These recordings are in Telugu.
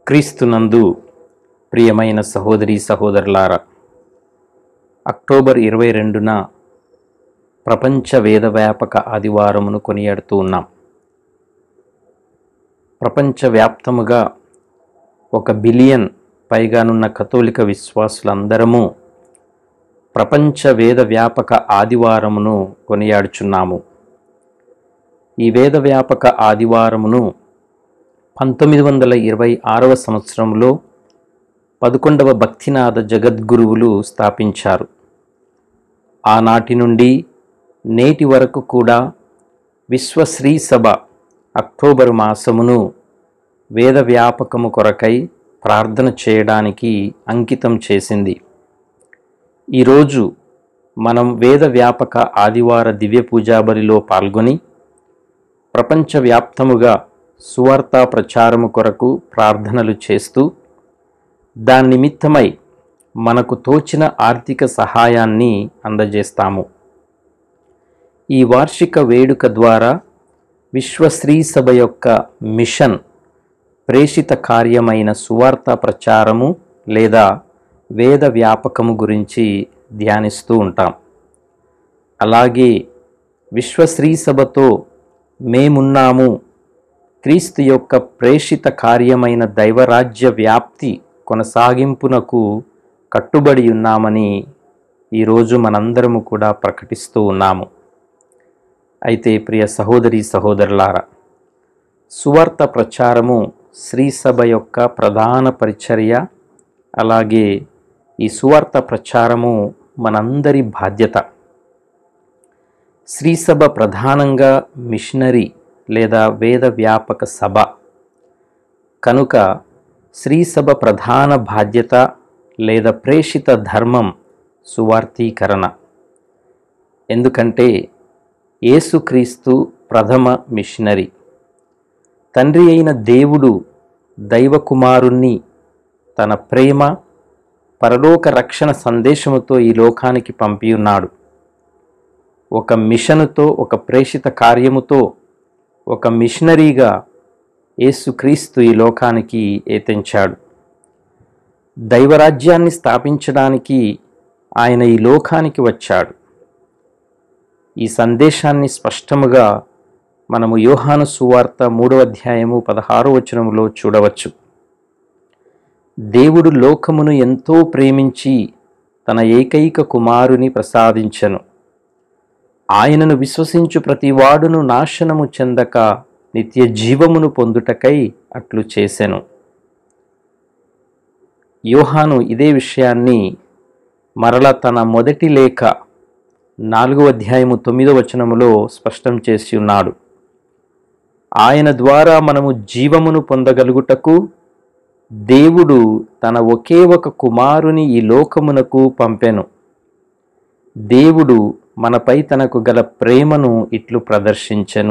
క్రీస్తునందు ప్రియమైన సహోదరి సహోదరులారా అక్టోబర్ ఇరవై రెండున ప్రపంచ వేదవ్యాపక ఆదివారమును కొనియాడుతూ ఉన్నాం ప్రపంచవ్యాప్తముగా ఒక బిలియన్ పైగానున్న కథోలిక విశ్వాసులందరము ప్రపంచ వేద వ్యాపక ఆదివారమును కొనియాడుచున్నాము ఈ వేద వ్యాపక ఆదివారమును పంతొమ్మిది వందల ఇరవై ఆరవ సంవత్సరంలో పదకొండవ భక్తినాథ జగద్గురువులు స్థాపించారు ఆనాటి నుండి నేటి వరకు కూడా విశ్వశ్రీ సభ అక్టోబరు మాసమును వేద వ్యాపకము కొరకై ప్రార్థన చేయడానికి అంకితం చేసింది ఈరోజు మనం వేద వ్యాపక ఆదివార దివ్య పూజాబలిలో పాల్గొని ప్రపంచవ్యాప్తముగా సువార్త ప్రచారము కొరకు ప్రార్థనలు చేస్తూ దాని నిమిత్తమై మనకు తోచిన ఆర్థిక సహాయాన్ని అందజేస్తాము ఈ వార్షిక వేడుక ద్వారా విశ్వశ్రీ సభ యొక్క మిషన్ ప్రేషిత కార్యమైన సువార్త ప్రచారము లేదా వేద వ్యాపకము గురించి ధ్యానిస్తూ ఉంటాం అలాగే విశ్వశ్రీ సభతో మేమున్నాము క్రీస్తు యొక్క ప్రేషిత కార్యమైన దైవరాజ్య వ్యాప్తి కొనసాగింపునకు కట్టుబడి ఉన్నామని ఈరోజు మనందరము కూడా ప్రకటిస్తూ ఉన్నాము అయితే ప్రియ సహోదరి సహోదరులారా సువార్త ప్రచారము శ్రీసభ యొక్క ప్రధాన పరిచర్య అలాగే ఈ సువార్త ప్రచారము మనందరి బాధ్యత శ్రీసభ ప్రధానంగా మిషనరీ లేదా వేద వ్యాపక సభ కనుక శ్రీసభ ప్రధాన బాధ్యత లేదా ప్రేషిత ధర్మం సువార్తీకరణ ఎందుకంటే యేసుక్రీస్తు ప్రథమ మిషనరీ తండ్రి అయిన దేవుడు దైవకుమారుణ్ణి తన ప్రేమ పరలోక రక్షణ సందేశముతో ఈ లోకానికి పంపి ఉన్నాడు ఒక మిషనుతో ఒక ప్రేషిత కార్యముతో ఒక మిషనరీగా యేసుక్రీస్తు ఈ లోకానికి ఏతించాడు దైవరాజ్యాన్ని స్థాపించడానికి ఆయన ఈ లోకానికి వచ్చాడు ఈ సందేశాన్ని స్పష్టముగా మనము యోహాను సువార్త మూడవ అధ్యాయము పదహారో వచనములో చూడవచ్చు దేవుడు లోకమును ఎంతో ప్రేమించి తన ఏకైక కుమారుని ప్రసాదించెను ఆయనను విశ్వసించు ప్రతివాడును నాశనము చెందక నిత్య జీవమును పొందుటకై అట్లు చేసెను యోహాను ఇదే విషయాన్ని మరల తన మొదటి లేఖ నాలుగో అధ్యాయము తొమ్మిదో వచనములో స్పష్టం చేసి ఉన్నాడు ఆయన ద్వారా మనము జీవమును పొందగలుగుటకు దేవుడు తన ఒకే ఒక కుమారుని ఈ లోకమునకు పంపెను దేవుడు మనపై తనకు గల ప్రేమను ఇట్లు ప్రదర్శించెను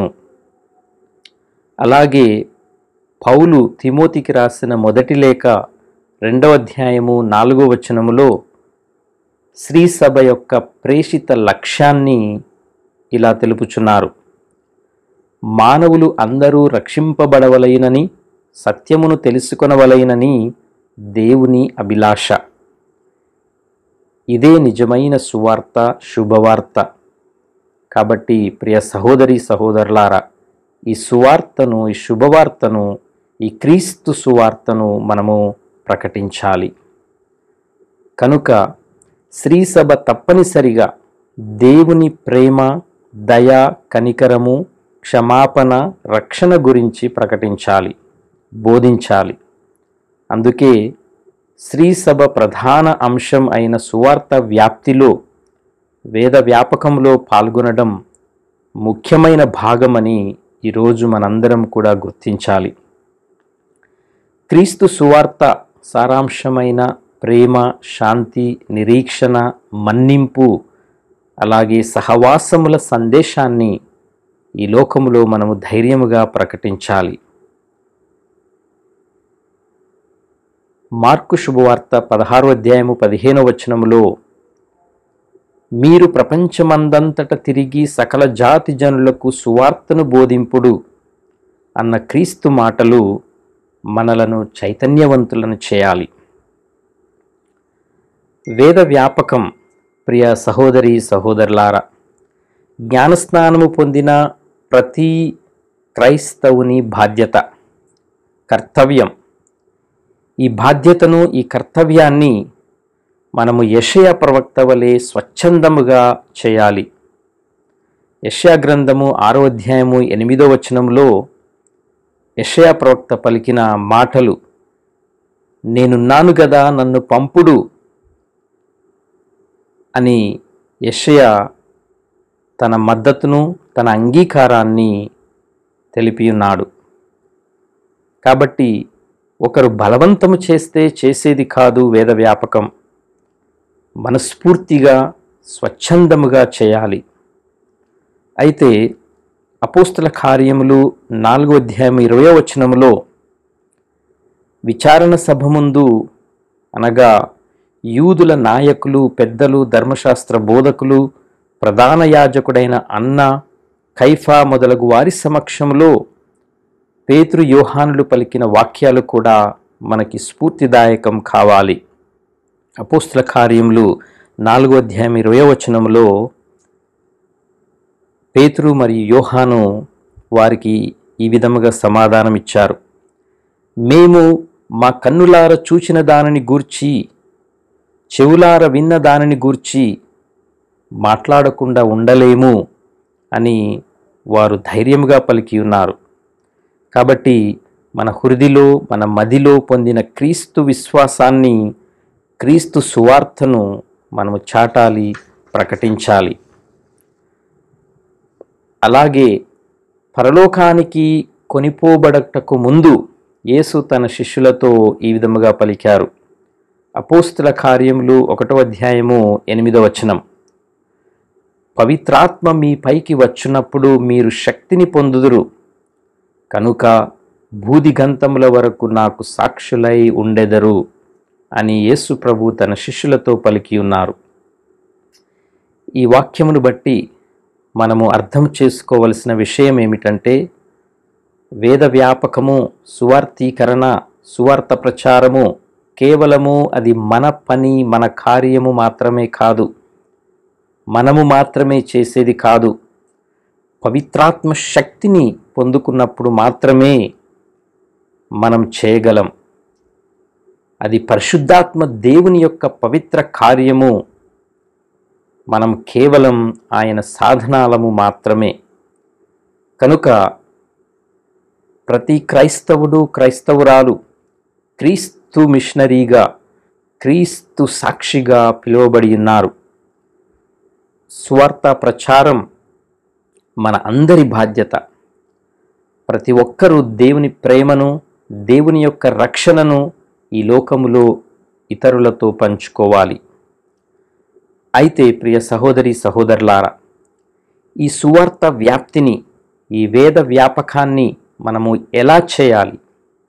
అలాగే పౌలు తిమోతికి రాసిన మొదటి లేఖ రెండవ అధ్యాయము నాలుగో వచనములో శ్రీ సభ యొక్క ప్రేషిత లక్ష్యాన్ని ఇలా తెలుపుచున్నారు మానవులు అందరూ రక్షింపబడవలైనని సత్యమును తెలుసుకొనవలైనని దేవుని అభిలాష ఇదే నిజమైన సువార్త శుభవార్త కాబట్టి ప్రియ సహోదరి సహోదరులారా ఈ సువార్తను ఈ శుభవార్తను ఈ క్రీస్తు సువార్తను మనము ప్రకటించాలి కనుక శ్రీసభ తప్పనిసరిగా దేవుని ప్రేమ దయ కనికరము క్షమాపణ రక్షణ గురించి ప్రకటించాలి బోధించాలి అందుకే శ్రీసభ ప్రధాన అంశం అయిన సువార్త వ్యాప్తిలో వేద వ్యాపకంలో పాల్గొనడం ముఖ్యమైన భాగమని ఈరోజు మనందరం కూడా గుర్తించాలి క్రీస్తు సువార్త సారాంశమైన ప్రేమ శాంతి నిరీక్షణ మన్నింపు అలాగే సహవాసముల సందేశాన్ని ఈ లోకములో మనము ధైర్యముగా ప్రకటించాలి మార్కు శుభవార్త పదహారో అధ్యాయము పదిహేనో వచనములో మీరు ప్రపంచమందంతట తిరిగి సకల జాతి జనులకు సువార్తను బోధింపుడు అన్న క్రీస్తు మాటలు మనలను చైతన్యవంతులను చేయాలి వేద వ్యాపకం ప్రియ సహోదరి సహోదరులారా జ్ఞానస్నానము పొందిన ప్రతి క్రైస్తవుని బాధ్యత కర్తవ్యం ఈ బాధ్యతను ఈ కర్తవ్యాన్ని మనము యషయ ప్రవక్త వలె స్వచ్ఛందముగా చేయాలి యషయా గ్రంథము ఆరో అధ్యాయము ఎనిమిదో వచనంలో యషయా ప్రవక్త పలికిన మాటలు నేనున్నాను గదా నన్ను పంపుడు అని యషయ తన మద్దతును తన అంగీకారాన్ని తెలిపి ఉన్నాడు కాబట్టి ఒకరు బలవంతము చేస్తే చేసేది కాదు వేద వ్యాపకం మనస్ఫూర్తిగా స్వచ్ఛందముగా చేయాలి అయితే అపోస్తుల కార్యములు నాలుగో అధ్యాయం ఇరవయో వచనములో విచారణ సభ ముందు అనగా యూదుల నాయకులు పెద్దలు ధర్మశాస్త్ర బోధకులు ప్రధాన యాజకుడైన అన్న కైఫా మొదలగు వారి సమక్షంలో పేతురు యోహానులు పలికిన వాక్యాలు కూడా మనకి స్ఫూర్తిదాయకం కావాలి అపోస్తుల కార్యములు నాలుగో అధ్యాయం ఇరవై వచనంలో పేతురు మరియు యోహాను వారికి ఈ విధముగా సమాధానం ఇచ్చారు మేము మా కన్నులార చూచిన దానిని గూర్చి చెవులార విన్న దానిని గూర్చి మాట్లాడకుండా ఉండలేము అని వారు ధైర్యముగా పలికి ఉన్నారు కాబట్టి మన హృదిలో మన మదిలో పొందిన క్రీస్తు విశ్వాసాన్ని క్రీస్తు సువార్తను మనము చాటాలి ప్రకటించాలి అలాగే పరలోకానికి కొనిపోబడటకు ముందు యేసు తన శిష్యులతో ఈ విధముగా పలికారు అపోస్తుల కార్యములు ఒకటో అధ్యాయము ఎనిమిదో వచనం పవిత్రాత్మ మీ పైకి వచ్చినప్పుడు మీరు శక్తిని పొందుదురు కనుక భూదిగంతముల వరకు నాకు సాక్షులై ఉండెదరు అని యేసు ప్రభు తన శిష్యులతో పలికి ఉన్నారు ఈ వాక్యమును బట్టి మనము అర్థం చేసుకోవలసిన విషయం ఏమిటంటే వేద వ్యాపకము సువార్థీకరణ సువార్త ప్రచారము కేవలము అది మన పని మన కార్యము మాత్రమే కాదు మనము మాత్రమే చేసేది కాదు పవిత్రాత్మ శక్తిని పొందుకున్నప్పుడు మాత్రమే మనం చేయగలం అది పరిశుద్ధాత్మ దేవుని యొక్క పవిత్ర కార్యము మనం కేవలం ఆయన సాధనాలము మాత్రమే కనుక ప్రతి క్రైస్తవుడు క్రైస్తవురాలు క్రీస్తు మిషనరీగా క్రీస్తు సాక్షిగా పిలువబడి ఉన్నారు స్వార్థ ప్రచారం మన అందరి బాధ్యత ప్రతి ఒక్కరూ దేవుని ప్రేమను దేవుని యొక్క రక్షణను ఈ లోకములో ఇతరులతో పంచుకోవాలి అయితే ప్రియ సహోదరి సహోదరులారా ఈ సువార్త వ్యాప్తిని ఈ వేద వ్యాపకాన్ని మనము ఎలా చేయాలి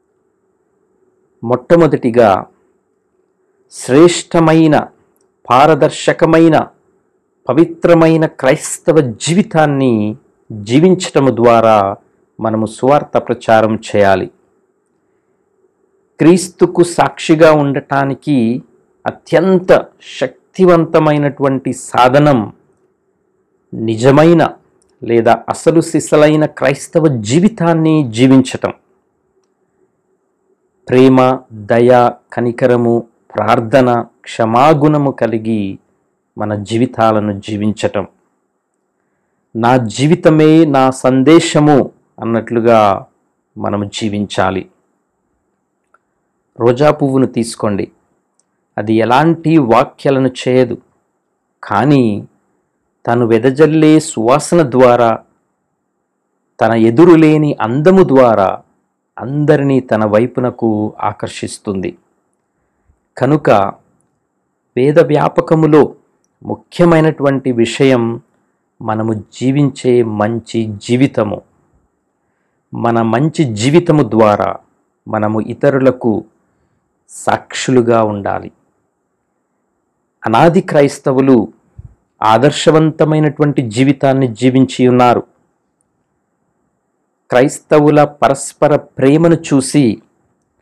మొట్టమొదటిగా శ్రేష్టమైన పారదర్శకమైన పవిత్రమైన క్రైస్తవ జీవితాన్ని జీవించటము ద్వారా మనము సువార్త ప్రచారం చేయాలి క్రీస్తుకు సాక్షిగా ఉండటానికి అత్యంత శక్తివంతమైనటువంటి సాధనం నిజమైన లేదా అసలు సిసలైన క్రైస్తవ జీవితాన్ని జీవించటం ప్రేమ దయ కనికరము ప్రార్థన క్షమాగుణము కలిగి మన జీవితాలను జీవించటం నా జీవితమే నా సందేశము అన్నట్లుగా మనము జీవించాలి రోజా పువ్వును తీసుకోండి అది ఎలాంటి వాక్యాలను చేయదు కానీ తను వెదజల్లే సువాసన ద్వారా తన ఎదురులేని అందము ద్వారా అందరినీ తన వైపునకు ఆకర్షిస్తుంది కనుక వేద వ్యాపకములో ముఖ్యమైనటువంటి విషయం మనము జీవించే మంచి జీవితము మన మంచి జీవితము ద్వారా మనము ఇతరులకు సాక్షులుగా ఉండాలి అనాది క్రైస్తవులు ఆదర్శవంతమైనటువంటి జీవితాన్ని జీవించి ఉన్నారు క్రైస్తవుల పరస్పర ప్రేమను చూసి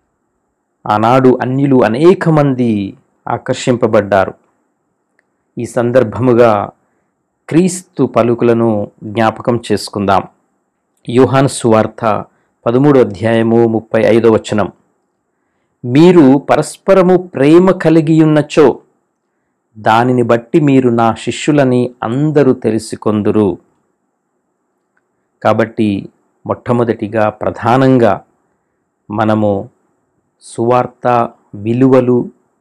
ఆనాడు అన్యులు అనేక మంది ఆకర్షింపబడ్డారు ఈ సందర్భముగా క్రీస్తు పలుకులను జ్ఞాపకం చేసుకుందాం యోహాను సువార్త పదమూడు అధ్యాయము ముప్పై ఐదో వచనం మీరు పరస్పరము ప్రేమ కలిగి ఉన్నచో దానిని బట్టి మీరు నా శిష్యులని అందరూ తెలుసుకొందురు కాబట్టి మొట్టమొదటిగా ప్రధానంగా మనము సువార్త విలువలు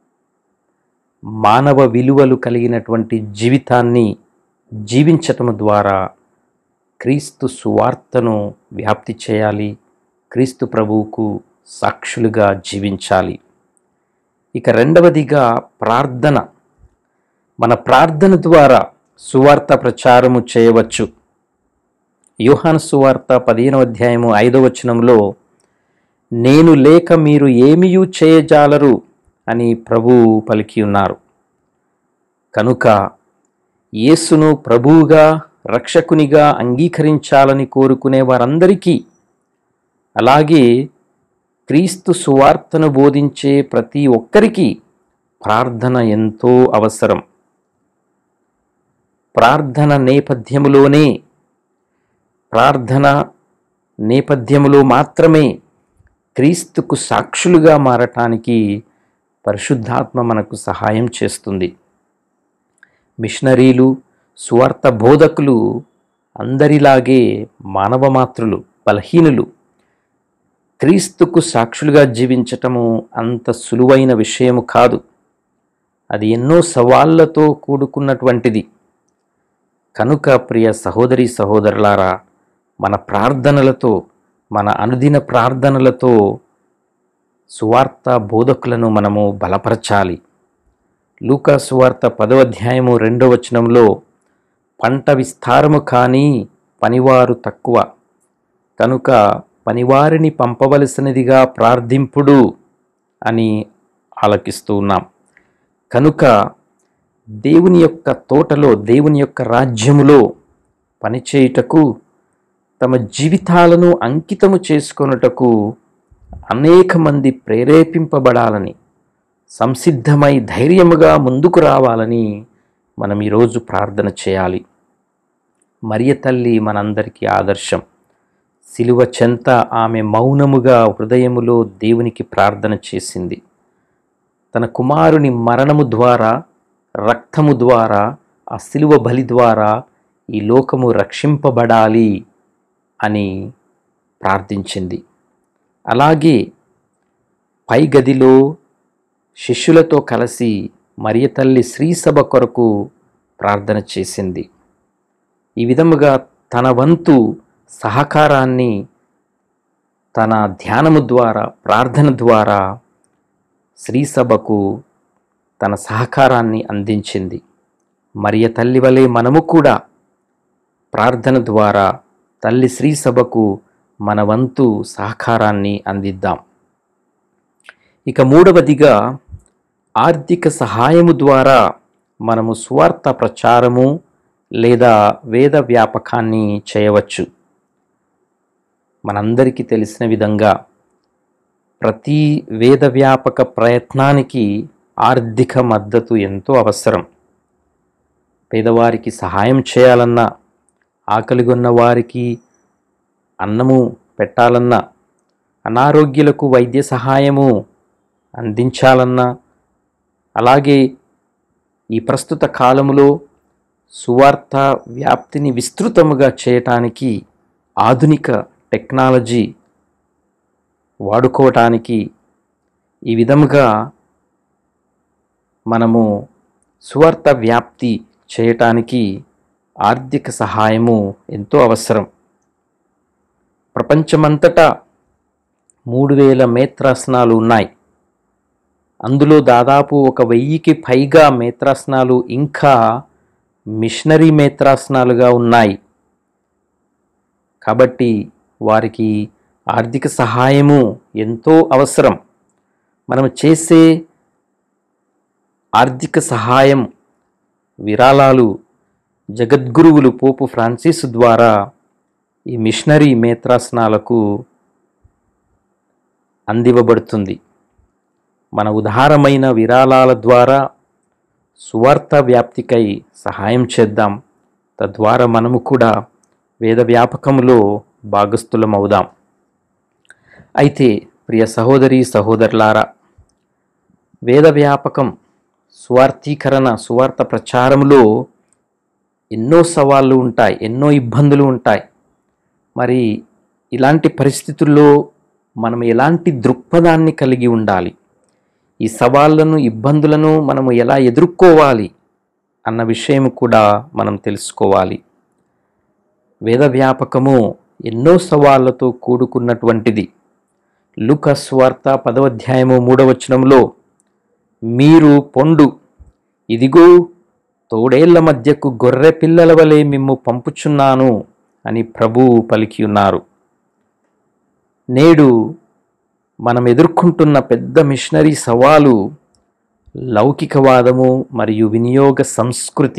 మానవ విలువలు కలిగినటువంటి జీవితాన్ని జీవించటం ద్వారా క్రీస్తు సువార్తను వ్యాప్తి చేయాలి క్రీస్తు ప్రభువుకు సాక్షులుగా జీవించాలి ఇక రెండవదిగా ప్రార్థన మన ప్రార్థన ద్వారా సువార్త ప్రచారము చేయవచ్చు యోహాను సువార్త పదిహేనవ అధ్యాయము ఐదవ వచనంలో నేను లేక మీరు ఏమియూ చేయజాలరు అని ప్రభువు పలికి ఉన్నారు కనుక యేసును ప్రభువుగా రక్షకునిగా అంగీకరించాలని కోరుకునే వారందరికీ అలాగే క్రీస్తు సువార్తను బోధించే ప్రతి ఒక్కరికి ప్రార్థన ఎంతో అవసరం ప్రార్థన నేపథ్యములోనే ప్రార్థన నేపథ్యములో మాత్రమే క్రీస్తుకు సాక్షులుగా మారటానికి పరిశుద్ధాత్మ మనకు సహాయం చేస్తుంది మిషనరీలు సువార్త బోధకులు అందరిలాగే మానవమాత్రులు బలహీనులు క్రీస్తుకు సాక్షులుగా జీవించటము అంత సులువైన విషయము కాదు అది ఎన్నో సవాళ్లతో కూడుకున్నటువంటిది కనుక ప్రియ సహోదరి సహోదరులారా మన ప్రార్థనలతో మన అనుదిన ప్రార్థనలతో సువార్త బోధకులను మనము బలపరచాలి లూకా సువార్త పదవ అధ్యాయము రెండవ వచనంలో పంట విస్తారము కానీ పనివారు తక్కువ కనుక పనివారిని పంపవలసినదిగా ప్రార్థింపుడు అని ఆలకిస్తూ ఉన్నాం కనుక దేవుని యొక్క తోటలో దేవుని యొక్క రాజ్యములో పనిచేయుటకు తమ జీవితాలను అంకితము చేసుకొనుటకు అనేక మంది ప్రేరేపింపబడాలని సంసిద్ధమై ధైర్యముగా ముందుకు రావాలని మనం ఈరోజు ప్రార్థన చేయాలి మరియ తల్లి మనందరికీ ఆదర్శం సిలువ చెంత ఆమె మౌనముగా హృదయములో దేవునికి ప్రార్థన చేసింది తన కుమారుని మరణము ద్వారా రక్తము ద్వారా ఆ సిలువ బలి ద్వారా ఈ లోకము రక్షింపబడాలి అని ప్రార్థించింది అలాగే పై గదిలో శిష్యులతో కలిసి మరియ తల్లి శ్రీసభ కొరకు ప్రార్థన చేసింది ఈ విధముగా తన వంతు సహకారాన్ని తన ధ్యానము ద్వారా ప్రార్థన ద్వారా శ్రీసభకు తన సహకారాన్ని అందించింది మరియ తల్లి వలె మనము కూడా ప్రార్థన ద్వారా తల్లి శ్రీసభకు మన వంతు సహకారాన్ని అందిద్దాం ఇక మూడవదిగా ఆర్థిక సహాయము ద్వారా మనము స్వార్థ ప్రచారము లేదా వేద వ్యాపకాన్ని చేయవచ్చు మనందరికీ తెలిసిన విధంగా ప్రతి వేద వ్యాపక ప్రయత్నానికి ఆర్థిక మద్దతు ఎంతో అవసరం పేదవారికి సహాయం చేయాలన్నా ఆకలిగొన్న వారికి అన్నము పెట్టాలన్నా అనారోగ్యులకు వైద్య సహాయము అందించాలన్నా అలాగే ఈ ప్రస్తుత కాలములో సువార్త వ్యాప్తిని విస్తృతముగా చేయటానికి ఆధునిక టెక్నాలజీ వాడుకోవటానికి ఈ విధముగా మనము సువార్త వ్యాప్తి చేయటానికి ఆర్థిక సహాయము ఎంతో అవసరం ప్రపంచమంతటా మూడు వేల మేత్రాసనాలు ఉన్నాయి అందులో దాదాపు ఒక వెయ్యికి పైగా మేత్రాసనాలు ఇంకా మిషనరీ మేత్రాసనాలుగా ఉన్నాయి కాబట్టి వారికి ఆర్థిక సహాయము ఎంతో అవసరం మనం చేసే ఆర్థిక సహాయం విరాళాలు జగద్గురువులు పోపు ఫ్రాన్సిస్ ద్వారా ఈ మిషనరీ మేత్రాసనాలకు అందివ్వబడుతుంది మన ఉదారమైన విరాళాల ద్వారా సువార్త వ్యాప్తికై సహాయం చేద్దాం తద్వారా మనము కూడా వేద వ్యాపకంలో భాగస్థులమవుదాం అయితే ప్రియ సహోదరి సహోదరులారా వేద వ్యాపకం స్వార్థీకరణ సువార్త ప్రచారంలో ఎన్నో సవాళ్ళు ఉంటాయి ఎన్నో ఇబ్బందులు ఉంటాయి మరి ఇలాంటి పరిస్థితుల్లో మనం ఎలాంటి దృక్పథాన్ని కలిగి ఉండాలి ఈ సవాళ్లను ఇబ్బందులను మనము ఎలా ఎదుర్కోవాలి అన్న విషయం కూడా మనం తెలుసుకోవాలి వేద వ్యాపకము ఎన్నో సవాళ్లతో కూడుకున్నటువంటిది లుకస్ వార్త పదవధ్యాయము మూడవచనంలో మీరు పొండు ఇదిగో తోడేళ్ల మధ్యకు గొర్రె పిల్లల వలె మిమ్ము పంపుచున్నాను అని ప్రభువు పలికి ఉన్నారు నేడు మనం ఎదుర్కొంటున్న పెద్ద మిషనరీ సవాలు లౌకికవాదము మరియు వినియోగ సంస్కృతి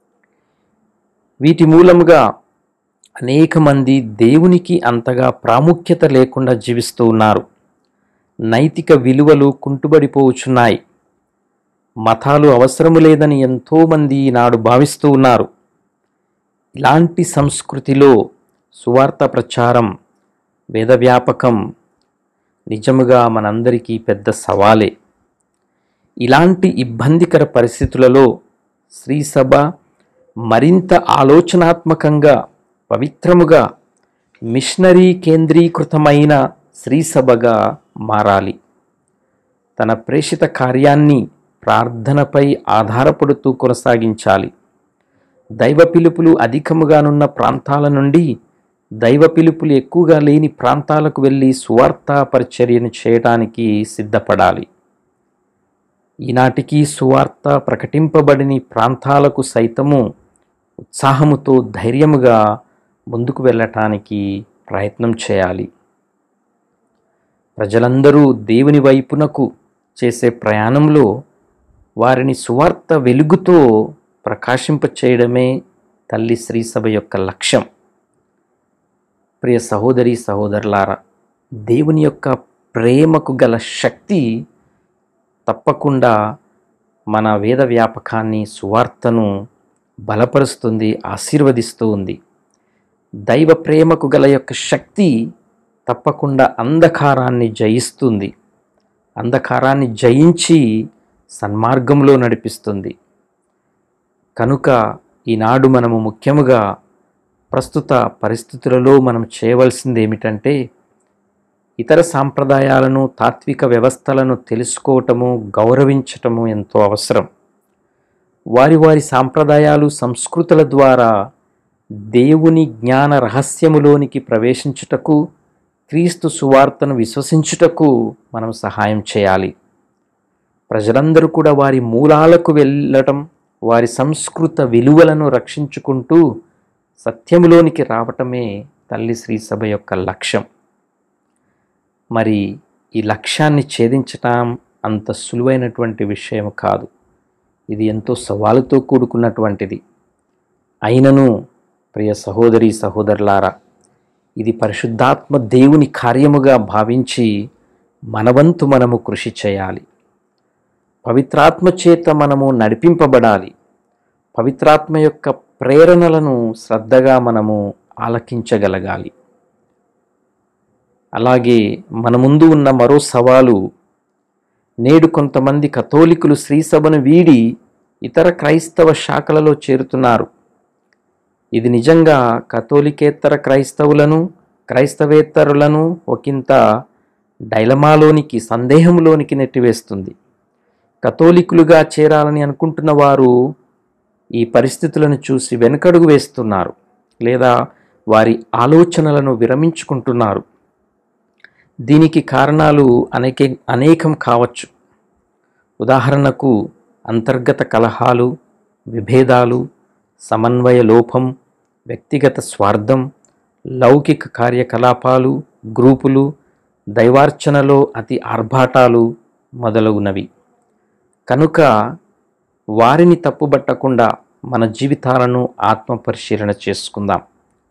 వీటి మూలముగా అనేక మంది దేవునికి అంతగా ప్రాముఖ్యత లేకుండా జీవిస్తూ ఉన్నారు నైతిక విలువలు కుంటుబడిపోవచ్చున్నాయి మతాలు అవసరము లేదని ఎంతోమంది ఈనాడు భావిస్తూ ఉన్నారు ఇలాంటి సంస్కృతిలో సువార్త ప్రచారం వేదవ్యాపకం నిజముగా మనందరికీ పెద్ద సవాలే ఇలాంటి ఇబ్బందికర పరిస్థితులలో శ్రీసభ మరింత ఆలోచనాత్మకంగా పవిత్రముగా మిషనరీ కేంద్రీకృతమైన శ్రీసభగా మారాలి తన ప్రేషిత కార్యాన్ని ప్రార్థనపై ఆధారపడుతూ కొనసాగించాలి దైవ పిలుపులు అధికముగానున్న ప్రాంతాల నుండి దైవ పిలుపులు ఎక్కువగా లేని ప్రాంతాలకు వెళ్ళి సువార్త పరిచర్యను చేయడానికి సిద్ధపడాలి ఈనాటికి సువార్త ప్రకటింపబడిన ప్రాంతాలకు సైతము ఉత్సాహముతో ధైర్యముగా ముందుకు వెళ్ళటానికి ప్రయత్నం చేయాలి ప్రజలందరూ దేవుని వైపునకు చేసే ప్రయాణంలో వారిని సువార్త వెలుగుతో ప్రకాశింపచేయడమే తల్లి శ్రీసభ యొక్క లక్ష్యం ప్రియ సహోదరి సహోదరులారా దేవుని యొక్క ప్రేమకు గల శక్తి తప్పకుండా మన వేద వ్యాపకాన్ని సువార్తను బలపరుస్తుంది ఆశీర్వదిస్తూ ఉంది దైవ ప్రేమకు గల యొక్క శక్తి తప్పకుండా అంధకారాన్ని జయిస్తుంది అంధకారాన్ని జయించి సన్మార్గంలో నడిపిస్తుంది కనుక ఈనాడు మనము ముఖ్యముగా ప్రస్తుత పరిస్థితులలో మనం చేయవలసింది ఏమిటంటే ఇతర సాంప్రదాయాలను తాత్విక వ్యవస్థలను తెలుసుకోవటము గౌరవించటము ఎంతో అవసరం వారి వారి సాంప్రదాయాలు సంస్కృతుల ద్వారా దేవుని జ్ఞాన రహస్యములోనికి ప్రవేశించుటకు క్రీస్తు సువార్తను విశ్వసించుటకు మనం సహాయం చేయాలి ప్రజలందరూ కూడా వారి మూలాలకు వెళ్ళటం వారి సంస్కృత విలువలను రక్షించుకుంటూ సత్యములోనికి రావటమే తల్లి శ్రీసభ యొక్క లక్ష్యం మరి ఈ లక్ష్యాన్ని ఛేదించటం అంత సులువైనటువంటి విషయం కాదు ఇది ఎంతో సవాలుతో కూడుకున్నటువంటిది అయినను ప్రియ సహోదరి సహోదరులారా ఇది పరిశుద్ధాత్మ దేవుని కార్యముగా భావించి మనవంతు మనము కృషి చేయాలి పవిత్రాత్మ చేత మనము నడిపింపబడాలి పవిత్రాత్మ యొక్క ప్రేరణలను శ్రద్ధగా మనము ఆలకించగలగాలి అలాగే మన ముందు ఉన్న మరో సవాలు నేడు కొంతమంది కథోలికులు శ్రీసభను వీడి ఇతర క్రైస్తవ శాఖలలో చేరుతున్నారు ఇది నిజంగా కథోలికేతర క్రైస్తవులను క్రైస్తవేతరులను ఒకంత డైలమాలోనికి సందేహంలోనికి నెట్టివేస్తుంది కథోలికులుగా చేరాలని అనుకుంటున్న వారు ఈ పరిస్థితులను చూసి వెనుకడుగు వేస్తున్నారు లేదా వారి ఆలోచనలను విరమించుకుంటున్నారు దీనికి కారణాలు అనేక అనేకం కావచ్చు ఉదాహరణకు అంతర్గత కలహాలు విభేదాలు సమన్వయ లోపం వ్యక్తిగత స్వార్థం లౌకిక కార్యకలాపాలు గ్రూపులు దైవార్చనలో అతి ఆర్భాటాలు మొదలగునవి కనుక వారిని తప్పుబట్టకుండా మన జీవితాలను ఆత్మ పరిశీలన చేసుకుందాం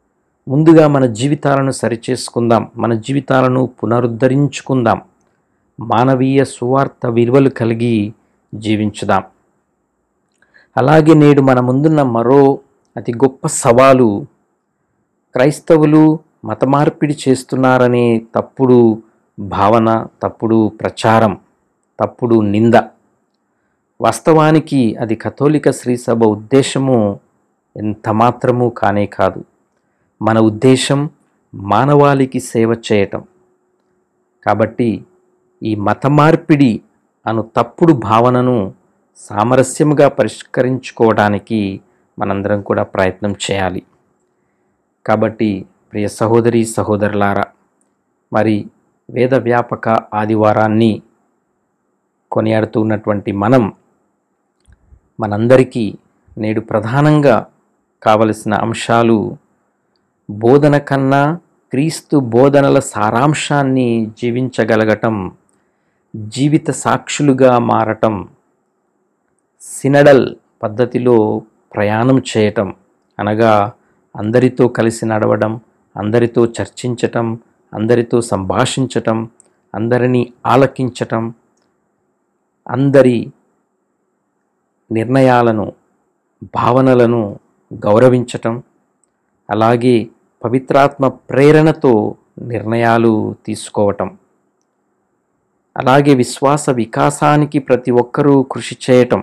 ముందుగా మన జీవితాలను సరిచేసుకుందాం మన జీవితాలను పునరుద్ధరించుకుందాం మానవీయ సువార్త విలువలు కలిగి జీవించుదాం అలాగే నేడు మన ముందున్న మరో అతి గొప్ప సవాలు క్రైస్తవులు మత మార్పిడి చేస్తున్నారనే తప్పుడు భావన తప్పుడు ప్రచారం తప్పుడు నింద వాస్తవానికి అది కథోలిక శ్రీసభ ఉద్దేశము ఎంత మాత్రము కానే కాదు మన ఉద్దేశం మానవాళికి సేవ చేయటం కాబట్టి ఈ మత మార్పిడి అను తప్పుడు భావనను సామరస్యముగా పరిష్కరించుకోవడానికి మనందరం కూడా ప్రయత్నం చేయాలి కాబట్టి ప్రియ సహోదరి సహోదరులారా మరి వేద వ్యాపక ఆదివారాన్ని కొనియాడుతున్నటువంటి మనం మనందరికీ నేడు ప్రధానంగా కావలసిన అంశాలు బోధన కన్నా క్రీస్తు బోధనల సారాంశాన్ని జీవించగలగటం జీవిత సాక్షులుగా మారటం సినడల్ పద్ధతిలో ప్రయాణం చేయటం అనగా అందరితో కలిసి నడవడం అందరితో చర్చించటం అందరితో సంభాషించటం అందరినీ ఆలకించటం అందరి నిర్ణయాలను భావనలను గౌరవించటం అలాగే పవిత్రాత్మ ప్రేరణతో నిర్ణయాలు తీసుకోవటం అలాగే విశ్వాస వికాసానికి ప్రతి ఒక్కరూ కృషి చేయటం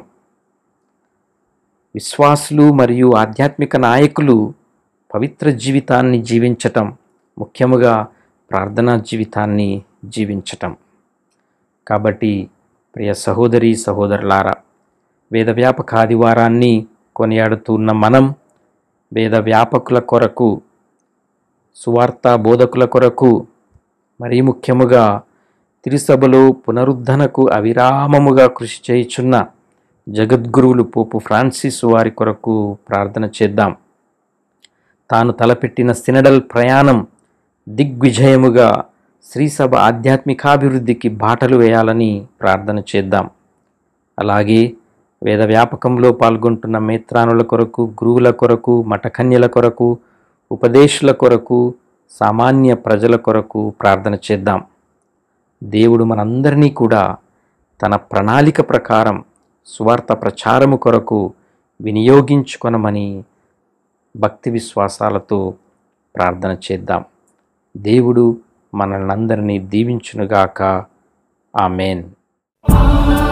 విశ్వాసులు మరియు ఆధ్యాత్మిక నాయకులు పవిత్ర జీవితాన్ని జీవించటం ముఖ్యముగా ప్రార్థనా జీవితాన్ని జీవించటం కాబట్టి ప్రియ సహోదరి సహోదరులారా వేద వ్యాపక ఆదివారాన్ని కొనియాడుతున్న మనం వేద వ్యాపకుల కొరకు సువార్త బోధకుల కొరకు మరీ ముఖ్యముగా తిరుసభలో పునరుద్ధరణకు అవిరామముగా కృషి చేయుచున్న జగద్గురువులు పోపు ఫ్రాన్సిస్ వారి కొరకు ప్రార్థన చేద్దాం తాను తలపెట్టిన సినడల్ ప్రయాణం దిగ్విజయముగా శ్రీసభ ఆధ్యాత్మికాభివృద్ధికి బాటలు వేయాలని ప్రార్థన చేద్దాం అలాగే వేద వ్యాపకంలో పాల్గొంటున్న మేత్రానుల కొరకు గురువుల కొరకు మఠకన్యల కొరకు ఉపదేశుల కొరకు సామాన్య ప్రజల కొరకు ప్రార్థన చేద్దాం దేవుడు మనందరినీ కూడా తన ప్రణాళిక ప్రకారం స్వార్థ ప్రచారము కొరకు వినియోగించుకొనమని భక్తి విశ్వాసాలతో ప్రార్థన చేద్దాం దేవుడు మనల్ని అందరినీ దీవించునుగాక ఆమెన్